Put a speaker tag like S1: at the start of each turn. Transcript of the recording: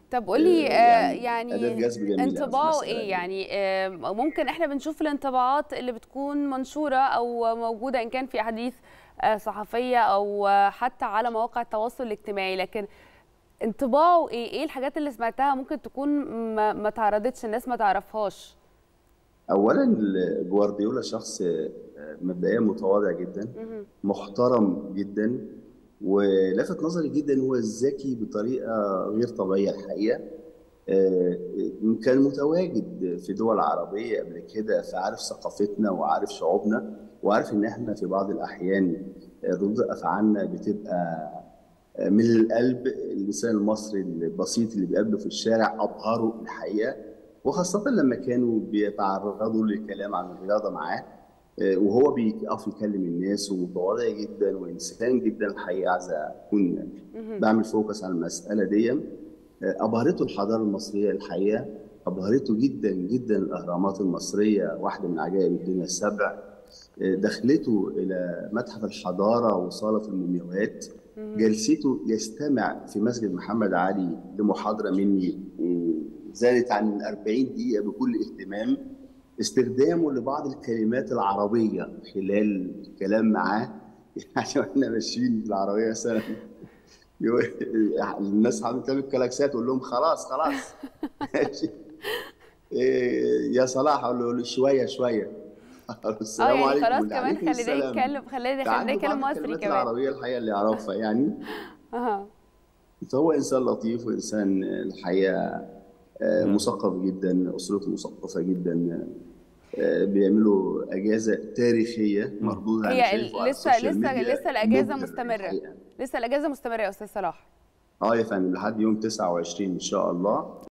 S1: طب قولي
S2: آه،
S1: آه،
S2: يعني أداة
S1: يعني
S2: جذب جميلة في
S1: انطباعه
S2: المسألة
S1: ايه
S2: دي.
S1: يعني آه، ممكن احنا بنشوف الانطباعات اللي بتكون منشورة او موجودة ان كان في احاديث آه، صحفية او آه، حتى على مواقع التواصل الاجتماعي لكن انطباعه ايه ايه الحاجات اللي سمعتها ممكن تكون ما, ما تعرضتش الناس ما تعرفهاش
S2: اولا جوارديولا شخص آه، مبدئيا متواضع جدا
S1: مهم.
S2: محترم جدا ولفت نظري جدا هو ذكي بطريقه غير طبيعيه الحقيقه آه، كان متواجد في دول عربيه قبل كده فعارف ثقافتنا وعارف شعوبنا وعارف ان احنا في بعض الاحيان آه، ردود افعالنا بتبقى آه، من القلب الانسان المصري البسيط اللي بيقابله في الشارع ابهره الحقيقه وخاصه لما كانوا بيتعرضوا لكلام عن الرياضه معاه آه، وهو بيقف يكلم الناس ومتواضع جدا وانسان جدا الحقيقه عايز اكون
S1: مهم.
S2: بعمل فوكس على المساله دي آه، ابهرته الحضاره المصريه الحقيقه ابهرته جدا جدا الاهرامات المصريه واحده من عجائب الدنيا السبع آه، دخلته الى متحف الحضاره وصاله المومياوات
S1: مهم.
S2: جلسته يستمع في مسجد محمد علي لمحاضره مني آه، زادت عن 40 دقيقه بكل اهتمام استخدامه لبعض الكلمات العربيه خلال الكلام معاه يعني واحنا ماشيين بالعربيه مثلا يقول- الناس حاطين كلام الكلاكسات تقول لهم خلاص خلاص ماشي. إيه، يا صلاح اقول له شويه شويه
S1: اه
S2: السلام
S1: يعني
S2: عليكم
S1: خلاص
S2: وده
S1: كمان
S2: عليكم
S1: خلينا
S2: السلام.
S1: نتكلم خلينا
S2: ده عنده
S1: خلينا نتكلم
S2: بعض
S1: مصري
S2: الكلمات
S1: كمان
S2: العربيه الحقيقه اللي يعرفها يعني
S1: اها
S2: فهو انسان لطيف وانسان الحقيقه آه، مثقف جدا اسرته مثقفه جدا آه، بيعملوا اجازه تاريخيه مردوده
S1: هي
S2: أنا شايفه على
S1: لسه
S2: السوشيال
S1: لسه
S2: ميديا
S1: لسه الاجازه
S2: مبهر
S1: مستمره
S2: الحقيقة.
S1: لسه الاجازه مستمره يا استاذ صلاح
S2: اه يا فندم لحد يوم 29 ان شاء الله